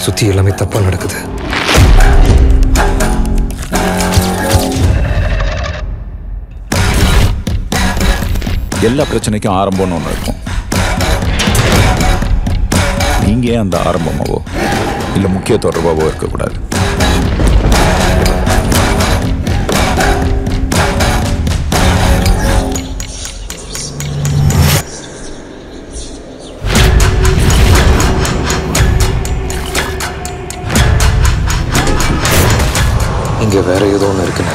சுத்தி எல்லாமே தப்பா நடக்குது எல்லா பிரச்சனைக்கும் ஆரம்பம்னு ஒன்று இருக்கும் நீங்க ஏன் அந்த ஆரம்பமாவோ இல்லை முக்கிய தொடர்பாவோ இருக்கக்கூடாது இங்க வேற ஏதோ ஒன்று இருக்குன்னு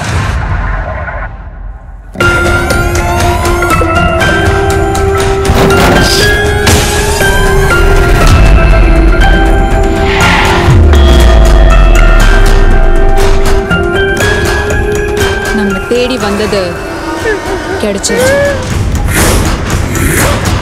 நம்ம தேடி வந்தது கிடைச்சிருச்சு